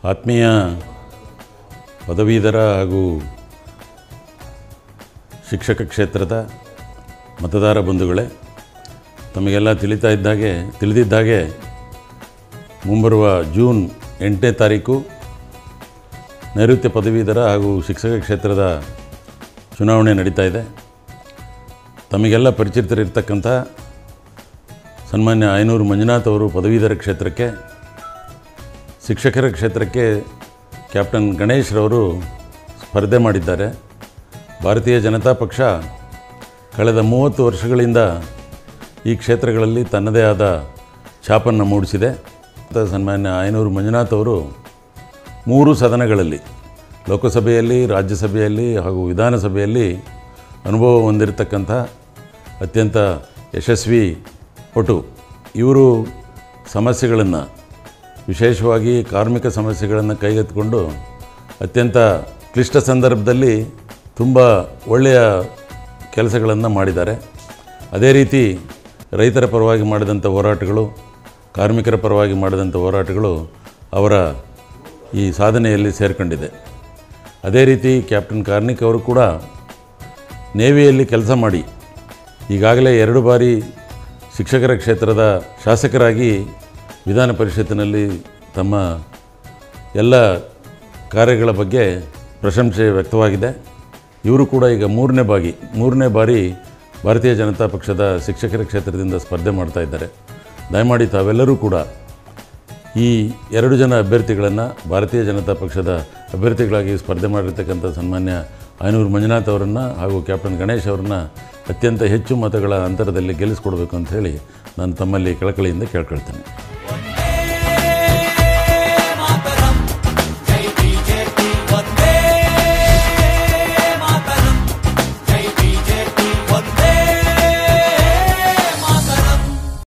ಆತ್ಮೀಯ ಪದವೀಧರ ಹಾಗೂ ಶಿಕ್ಷಕ ಕ್ಷೇತ್ರದ ಮತದಾರ ಬಂಧುಗಳೇ ತಮಗೆಲ್ಲ ತಿಳಿತಾ ಇದ್ದಾಗೆ ತಿಳಿದಿದ್ದಾಗೆ ಮುಂಬರುವ ಜೂನ್ ಎಂಟನೇ ತಾರೀಕು ನೈಋತ್ಯ ಪದವೀಧರ ಹಾಗೂ ಶಿಕ್ಷಕ ಕ್ಷೇತ್ರದ ಚುನಾವಣೆ ನಡೀತಾ ಇದೆ ತಮಗೆಲ್ಲ ಪರಿಚಿತರಿರ್ತಕ್ಕಂಥ ಸನ್ಮಾನ್ಯ ಐನೂರು ಮಂಜುನಾಥ್ ಅವರು ಪದವೀಧರ ಕ್ಷೇತ್ರಕ್ಕೆ ಶಿಕ್ಷಕರ ಕ್ಷೇತ್ರಕ್ಕೆ ಕ್ಯಾಪ್ಟನ್ ಗಣೇಶ್ರವರು ಸ್ಪರ್ಧೆ ಮಾಡಿದ್ದಾರೆ ಭಾರತೀಯ ಜನತಾ ಪಕ್ಷ ಕಳೆದ ಮೂವತ್ತು ವರ್ಷಗಳಿಂದ ಈ ಕ್ಷೇತ್ರಗಳಲ್ಲಿ ತನ್ನದೇ ಆದ ಛಾಪನ್ನು ಮೂಡಿಸಿದೆ ಮತ್ತು ಸನ್ಮಾನ್ಯ ಐನೂರು ಮಂಜುನಾಥ್ ಅವರು ಮೂರು ಸದನಗಳಲ್ಲಿ ಲೋಕಸಭೆಯಲ್ಲಿ ರಾಜ್ಯಸಭೆಯಲ್ಲಿ ಹಾಗೂ ವಿಧಾನಸಭೆಯಲ್ಲಿ ಅನುಭವ ಹೊಂದಿರತಕ್ಕಂಥ ಅತ್ಯಂತ ಯಶಸ್ವಿ ಪಟು ಇವರು ಸಮಸ್ಯೆಗಳನ್ನು ವಿಶೇಷವಾಗಿ ಕಾರ್ಮಿಕ ಸಮಸ್ಯೆಗಳನ್ನು ಕೈಗೆತ್ತಿಕೊಂಡು ಅತ್ಯಂತ ಕ್ಲಿಷ್ಟ ಸಂದರ್ಭದಲ್ಲಿ ತುಂಬ ಒಳ್ಳೆಯ ಕೆಲಸಗಳನ್ನು ಮಾಡಿದ್ದಾರೆ ಅದೇ ರೀತಿ ರೈತರ ಪರವಾಗಿ ಮಾಡಿದಂಥ ಹೋರಾಟಗಳು ಕಾರ್ಮಿಕರ ಪರವಾಗಿ ಮಾಡಿದಂಥ ಹೋರಾಟಗಳು ಅವರ ಈ ಸಾಧನೆಯಲ್ಲಿ ಸೇರಿಕೊಂಡಿದೆ ಅದೇ ರೀತಿ ಕ್ಯಾಪ್ಟನ್ ಕಾರ್ನಿಕ್ ಅವರು ಕೂಡ ನೇವಿಯಲ್ಲಿ ಕೆಲಸ ಮಾಡಿ ಈಗಾಗಲೇ ಎರಡು ಬಾರಿ ಶಿಕ್ಷಕರ ಕ್ಷೇತ್ರದ ಶಾಸಕರಾಗಿ ವಿಧಾನ ಪರಿಷತ್ತಿನಲ್ಲಿ ತಮ್ಮ ಎಲ್ಲ ಕಾರ್ಯಗಳ ಬಗ್ಗೆ ಪ್ರಶಂಸೆ ವ್ಯಕ್ತವಾಗಿದೆ ಇವರು ಕೂಡ ಈಗ ಮೂರನೇ ಬಾಗಿ ಮೂರನೇ ಬಾರಿ ಭಾರತೀಯ ಜನತಾ ಪಕ್ಷದ ಶಿಕ್ಷಕರ ಕ್ಷೇತ್ರದಿಂದ ಸ್ಪರ್ಧೆ ಮಾಡ್ತಾ ಇದ್ದಾರೆ ದಯಮಾಡಿ ತಾವೆಲ್ಲರೂ ಕೂಡ ಈ ಎರಡು ಜನ ಅಭ್ಯರ್ಥಿಗಳನ್ನು ಭಾರತೀಯ ಜನತಾ ಪಕ್ಷದ ಅಭ್ಯರ್ಥಿಗಳಾಗಿ ಸ್ಪರ್ಧೆ ಮಾಡಿರ್ತಕ್ಕಂಥ ಸನ್ಮಾನ್ಯ ಐನೂರು ಮಂಜುನಾಥ್ ಅವರನ್ನು ಹಾಗೂ ಕ್ಯಾಪ್ಟನ್ ಗಣೇಶ್ ಅವರನ್ನ ಅತ್ಯಂತ ಹೆಚ್ಚು ಮತಗಳ ಅಂತರದಲ್ಲಿ ಗೆಲ್ಲಿಸ್ಕೊಡ್ಬೇಕು ಅಂತ ಹೇಳಿ ನಾನು ತಮ್ಮಲ್ಲಿ ಕಳಕಳಿಯಿಂದ ಕೇಳ್ಕೊಳ್ತೇನೆ